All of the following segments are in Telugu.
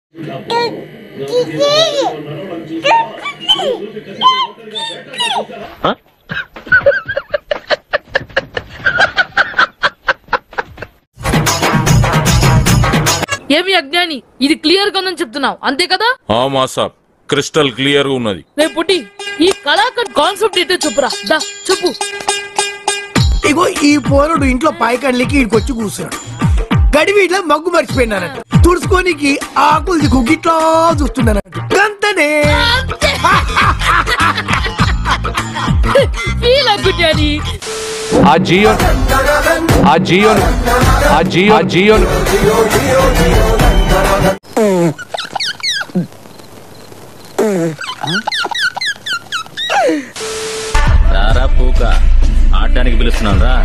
ఏమి అజ్ఞాని ఇది క్లియర్ గా ఉందని చెప్తున్నావు అంతే కదా ఆ మాసాబ్ క్రిస్టల్ క్లియర్ గా ఉన్నది రేపు పుట్టి ఈ కళాకర్ కాన్సెప్ట్ ఏంటో చెప్పురా దా చెప్పు ఇగో ఈ పోరుడు ఇంట్లో పాయకడ్లకి ఇడికొచ్చి కూర్చున్నాడు గడివి ఇట్లా మగ్గు మర్చిపోయినానంట తుడుచుకోనికి ఆకులు దిక్కు గిట్లా చూస్తున్నానంట గంతనే ఫీల్ అజ్ఞాని ఆ జియో ఆ జియో ఆ జియో ఆ జియో రారా పూక ఆడడానికి పిలుస్తున్నాను రా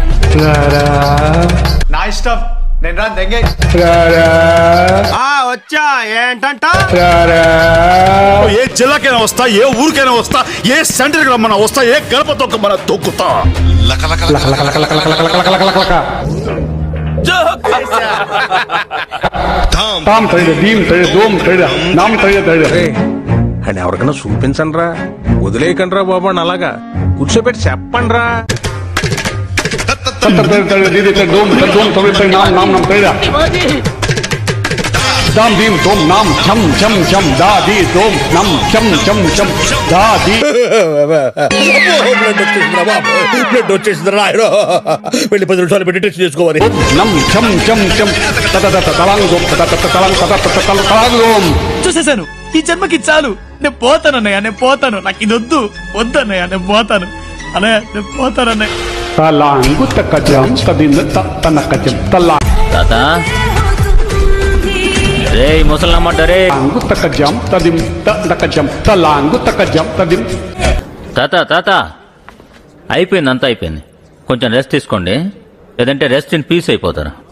నా ఇష్టం నేను రా దెంగే వచ్చా ఏంటంట ఏ జిల్లాకైనా వస్తా ఏ ఊరికైనా వస్తా ఏ సెంటర్కి రమ్మన్నా వస్తా ఏ గడప తొక్కమన్నా తొక్కుతా తాం తైడ దీం తైడ దోం తైడ నాం తైడ తైడ అని ఎవరికైనా చూపించండి రా వదిలేయకండి రా బాబు అని అలాగా కూర్చోబెట్టి చెప్పండి రా తత్త తైడ తైడ దీది తైడ దోం తైడ దోం తైడ తైడ నాం నాం నాం తైడ దాం దీం దోం నాం ఛం ఛం ఛం దా దీ దోం నం ఛం ఛం ఛం దా దీ బ్లడ్ వచ్చేసిందిరా బాబు బ్లడ్ వచ్చేసింది రాయడు వెళ్ళి పది నిమిషాలు పెట్టి టెస్ట్ చేసుకోవాలి నం ఛం ఛం ఛం తత తత తలాంగ్ దోం తత తత తలాంగ్ తత తత తల తలాంగ్ దోం చూసేశాను ఈ జన్మకి చాలు నేను పోతాను అన్నయ్య నేను పోతాను నాకు ఇది వద్దు వద్దు అన్నయ్య నేను పోతాను అన్నయ్య నేను పోతాను అన్నయ్య తలాంగు తక్క జం తదింద తనక జం తలా తాత రే ముసలమ్మంట రే అంగు తక్క జం తదిం తక జం తలాంగు తక్క జం తదిం తాత తాత అయిపోయింది అంతా అయిపోయింది కొంచెం రెస్ట్ తీసుకోండి లేదంటే రెస్ట్ ఇన్ పీస్ అయిపోతారు